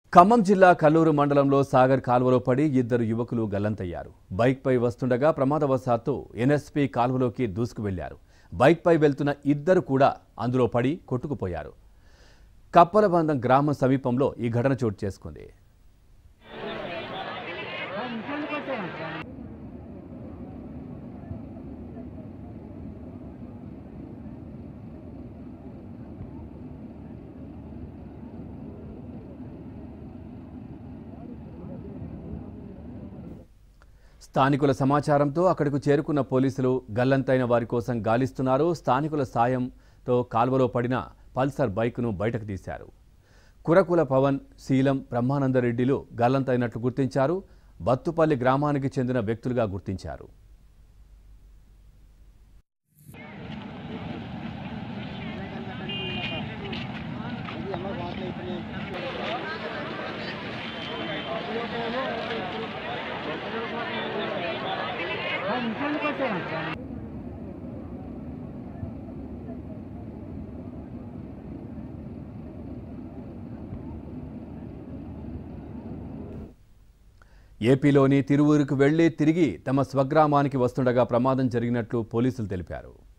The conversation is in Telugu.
ఖమ్మం జిల్లా కల్లూరు మండలంలో సాగర్ కాలువలో పడి ఇద్దరు యువకులు గల్లంతయ్యారు బైక్పై వస్తుండగా ప్రమాదవశాత్తు ఎన్ఎస్పీ కాలువలోకి దూసుకు వెళ్లారు బైక్పై వెళ్తున్న ఇద్దరు కూడా అందులో పడి కొట్టుకుపోయారు కప్పలబంధం గ్రామం సమీపంలో ఈ ఘటన చోటు చేసుకుంది స్థానికుల సమాచారంతో అక్కడకు చేరుకున్న పోలీసులు గల్లంతైన వారి కోసం గాలిస్తున్నారు స్థానికుల సాయంతో కాల్వలో పడిన పల్సర్ బైక్ను బయటకు తీశారు కురకుల పవన్ శీలం బ్రహ్మానందరెడ్డిలు గల్లంతైనట్లు గుర్తించారు బత్తుపల్లి గ్రామానికి చెందిన వ్యక్తులుగా గుర్తించారు ఏపీలోని తిరువూరుకు వెళ్లి తిరిగి తమ స్వగ్రామానికి వస్తుండగా ప్రమాదం జరిగినట్లు పోలీసులు తెలిపారు